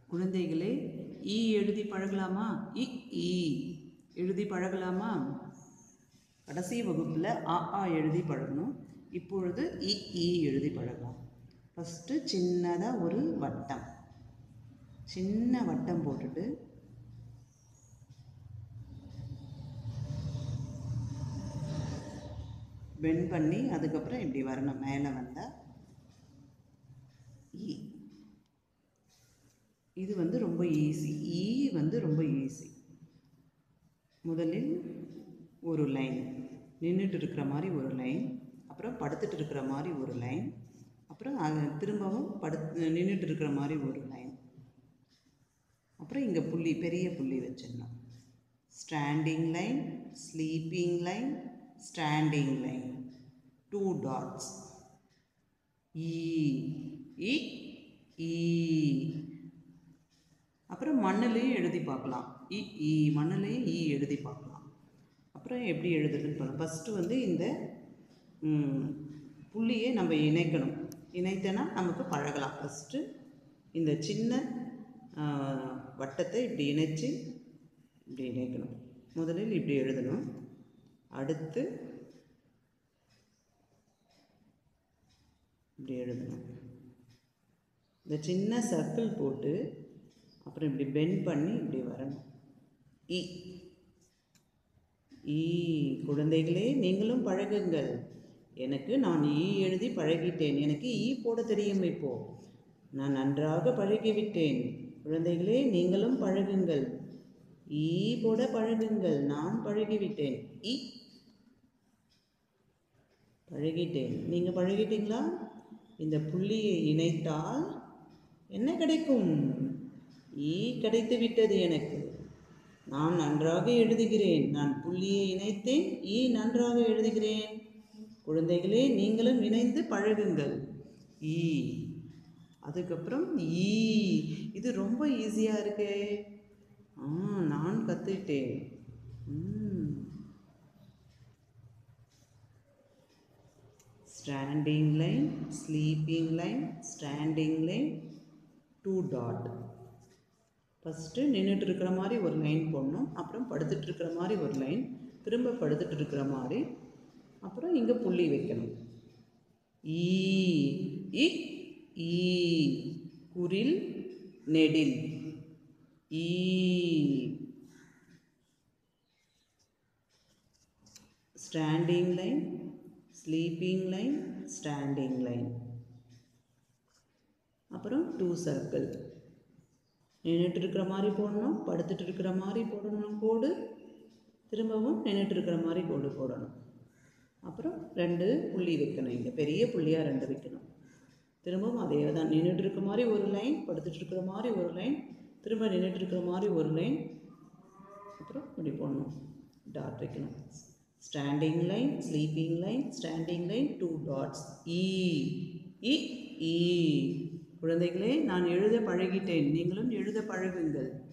குழந்தைகளே ஈ எழுதி பழகலாமா இ ஈ எழுதி பழகலாமா கடைசி வகுப்பில் ஆ ஆ எழுதி பழகணும் இப்பொழுது இ ஈ எழுதி பழகலாம் ஃபஸ்ட்டு சின்னதாக ஒரு வட்டம் சின்ன வட்டம் போட்டுட்டு பெண்ட் பண்ணி அதுக்கப்புறம் இப்படி வரணும் மேலே வந்தால் ஈ இது வந்து ரொம்ப ஈஸி ஈ வந்து ரொம்ப ஈஸி முதலில் ஒரு லைன் நின்றுட்டு இருக்கிற மாதிரி ஒரு லைன் அப்புறம் படுத்துட்டு இருக்கிற மாதிரி ஒரு லைன் அப்புறம் அது திரும்பவும் படு நின்றுட்டு இருக்கிற மாதிரி ஒரு லைன் அப்புறம் இங்கே புள்ளி பெரிய புள்ளி வச்சிடணும் standing line sleeping line standing line two dots ஈ இ ஈ அப்புறம் மண்ணுலேயும் எழுதி பார்க்கலாம் இ ஈ மண்ணுலேயும் ஈ எழுதி பார்க்கலாம் அப்புறம் எப்படி எழுதுறதுன்னு பார்க்கலாம் ஃபஸ்ட்டு வந்து இந்த ம், புள்ளியை நம்ம இணைக்கணும் இணைத்தனா நமக்கு பழகலாம் ஃபஸ்ட்டு இந்த சின்ன ஆ, வட்டத்தை இப்படி இணைச்சு இப்படி இணைக்கணும் முதலில் இப்படி எழுதணும் அடுத்து இப்படி எழுதணும் இந்த சின்ன சர்க்கிள் போட்டு அப்புறம் இப்படி பெண்ட் பண்ணி இப்படி வரணும் இ ஈ குழந்தைகளே நீங்களும் பழகுங்கள் எனக்கு நான் ஈ எழுதி பழகிட்டேன் எனக்கு ஈ போட தெரியும் இப்போ நான் நன்றாக பழகிவிட்டேன் குழந்தைகளே நீங்களும் பழகுங்கள் ஈ போட பழகுங்கள் நான் பழகிவிட்டேன் இ பழகிட்டேன் நீங்கள் பழகிட்டீங்களா இந்த புள்ளியை இணைத்தால் என்ன கிடைக்கும் ஈ கிடைத்து விட்டது எனக்கு நான் நன்றாக எழுதுகிறேன் நான் புள்ளியை இணைத்தேன் ஈ நன்றாக எழுதுகிறேன் குழந்தைகளே நீங்களும் இணைந்து பழகுங்கள் ஈ அதுக்கப்புறம் ஈ இது ரொம்ப ஈஸியாக இருக்கே ஆ நான் கற்றுக்கிட்டேன் ம் standing line sleeping line standing line two dot first நின்றுட்டு இருக்கிற மாதிரி ஒரு லைன் போடணும் அப்புறம் படுத்துட்டு இருக்கிற மாதிரி ஒரு லைன் திரும்ப படுத்துட்டு இருக்கிற மாதிரி அப்புறம் இங்கே புள்ளி வைக்கணும் ஈ இ ஈ குரில் நெடில் ஈ standing line sleeping line standing line அப்புறம் டூ சர்க்கிள் நின்றுட்டு இருக்கிற மாதிரி போடணும் படுத்துட்டு இருக்கிற மாதிரி போடணும் கோடு திரும்பவும் நின்றுட்டு இருக்கிற மாதிரி கோடு போடணும் அப்புறம் ரெண்டு புள்ளி வைக்கணும் இங்கே பெரிய புள்ளியாக ரெண்டு வைக்கணும் திரும்பவும் அதே தான் நின்றுட்டு இருக்கிற மாதிரி ஒரு லைன் படுத்துட்டு இருக்கிற மாதிரி ஒரு லைன் திரும்ப நின்றுட்டு இருக்கிற மாதிரி ஒரு லைன் அப்புறம் இப்படி போடணும் டாட் வைக்கணும் standing line sleeping line standing line two dots ஈ இ ஈ குழந்தைகளே நான் எழுத பழகிட்டேன் நீங்களும் எழுத பழகுங்கள்